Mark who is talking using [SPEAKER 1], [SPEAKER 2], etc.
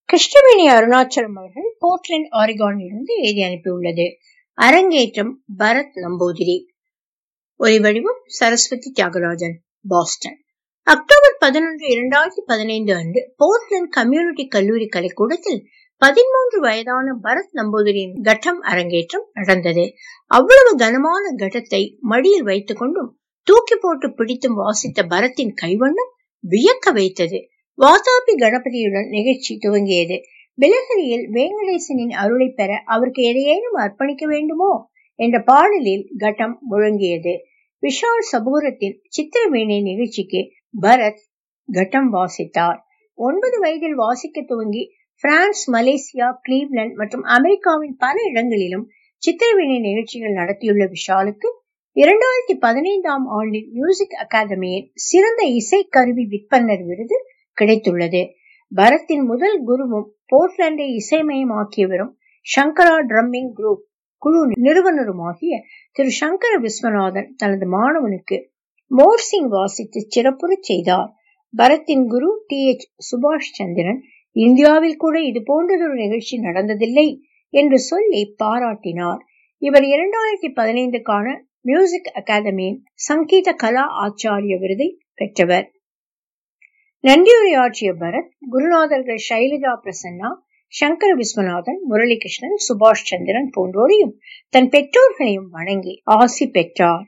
[SPEAKER 1] கிருஷ்ணவேணி அருணாச்சலம் அவர்கள் போர்ட்லேண்ட் ஆரிகானிலிருந்து எழுதி அனுப்பியுள்ளது அரங்கேற்றம் பரத் நம்பூதிரி ஒலிவடிவம் சரஸ்வதி தியாகராஜன் பாஸ்டன் அக்டோபர் பதினொன்று இரண்டாயிரத்தி பதினைந்து அன்று போர்ட்லேண்ட் கம்யூனிட்டி கல்லூரி கலைக்கூடத்தில் பதிமூன்று வயதான பரத் நம்பூதிரியின் கட்டம் அரங்கேற்றம் நடந்தது அவ்வளவு கனமான கடத்தை மடியில் வைத்துக் கொண்டும் தூக்கி போட்டு பிடித்தும் வாசித்த பரத்தின் கைவண்ணம் வியக்க வைத்தது வாதாபி கணபதியுடன் நிகழ்ச்சி துவங்கியது பிலஹரியில் வேங்கடேசனின் அருளை பெற அவருக்கு எதையேனும் அர்ப்பணிக்க வேண்டுமோ என்ற பாடலில் கட்டம் முழங்கியது விஷால் சபூரத்தின் சித்திரவீணை நிகழ்ச்சிக்கு பரத் கட்டம் வாசித்தார் ஒன்பது வயதில் வாசிக்க துவங்கி பிரான்ஸ் மலேசியா கிளீவ்லண்ட் மற்றும் அமெரிக்காவின் பல இடங்களிலும் சித்திரவீணை நிகழ்ச்சிகள் நடத்தியுள்ள விஷாலுக்கு இரண்டாயிரத்தி பதினைந்தாம் ஆண்டின் மியூசிக் அகாதமியின் சிறந்த இசை கருவி விற்பனர் விருது கிடைத்துள்ளது பரத்தின் முதல் குருவும் போர்ட்லாண்டை இசைமயமாக்கியவரும் சங்கரா ட்ரம்மிங் குரூப் குழு நிறுவனருமாகிய திரு சங்கர விஸ்வநாதன் தனது மாணவனுக்கு மோர்சிங் வாசித்து சிறப்புறச் செய்தார் பரத்தின் குரு டி எச் சுபாஷ் சந்திரன் இந்தியாவில் கூட இது போன்றதொரு நிகழ்ச்சி நடந்ததில்லை என்று சொல்லி பாராட்டினார் இவர் இரண்டாயிரத்தி பதினைந்துக்கான மியூசிக் அகாதமியின் சங்கீத கலா ஆச்சாரிய விருதை பெற்றவர் நன்றியுரையாற்றிய பரத் குருநாதர்கள் சைலஜா பிரசன்னா சங்கர விஸ்வநாதன் முரளிகிருஷ்ணன் சுபாஷ் சந்திரன் போன்றோரையும் தன் பெற்றோர்களையும் வணங்கி ஆசி பெற்றார்